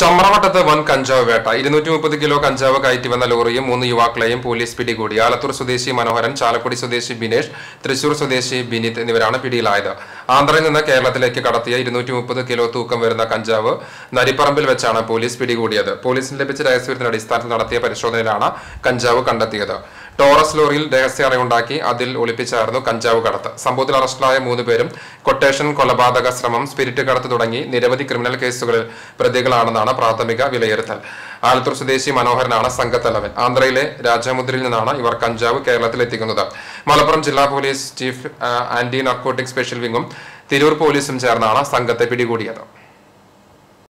ചമ്രവട്ടത്ത് വൻ കഞ്ചാവ് വേട്ട ഇരുന്നൂറ്റി മുപ്പത് കിലോ കഞ്ചാവ് കയറ്റി വന്ന ലോറിയും മൂന്ന് യുവാക്കളെയും പോലീസ് പിടികൂടി ആലത്തൂർ സ്വദേശി മനോഹരൻ ചാലക്കുടി സ്വദേശി ബിനേഷ് തൃശൂർ സ്വദേശി ബിനിത് എന്നിവരാണ് പിടിയിലായത് ആന്ധ്രയിൽ നിന്ന് കേരളത്തിലേക്ക് കടത്തിയ ഇരുന്നൂറ്റി മുപ്പത് കിലോ തൂക്കം വരുന്ന കഞ്ചാവ് നരിപ്പറമ്പിൽ വെച്ചാണ് പോലീസ് പിടികൂടിയത് പോലീസിന് ലഭിച്ച രഹസ്യവിവരത്തിന്റെ അടിസ്ഥാനത്തിൽ നടത്തിയ പരിശോധനയിലാണ് കഞ്ചാവ് കണ്ടെത്തിയത് ടോറസ് ലോറിയിൽ രഹസ്യ അറയുണ്ടാക്കി അതിൽ ഒളിപ്പിച്ചായിരുന്നു കഞ്ചാവ് കടത്ത് സംഭവത്തിൽ അറസ്റ്റിലായ മൂന്ന് പേരും കൊട്ടേഷൻ കൊലപാതക ശ്രമം സ്പിരിറ്റ് കടത്ത് തുടങ്ങി നിരവധി ക്രിമിനൽ കേസുകളിൽ പ്രതികളാണെന്നാണ് പ്രാഥമിക വിലയിരുത്തൽ ആലത്തൂർ സ്വദേശി മനോഹരനാണ് സംഘത്തലവൻ ആന്ധ്രയിലെ രാജമുദ്രയിൽ നിന്നാണ് ഇവർ കഞ്ചാവ് കേരളത്തിൽ എത്തിക്കുന്നത് മലപ്പുറം ജില്ലാ പോലീസ് ചീഫ് ആ, ആന്റി നർക്കോട്ടിക് സ്പെഷ്യൽ വിങ്ങും തിരൂർ പോലീസും ചേർന്നാണ് സംഘത്തെ പിടികൂടിയത്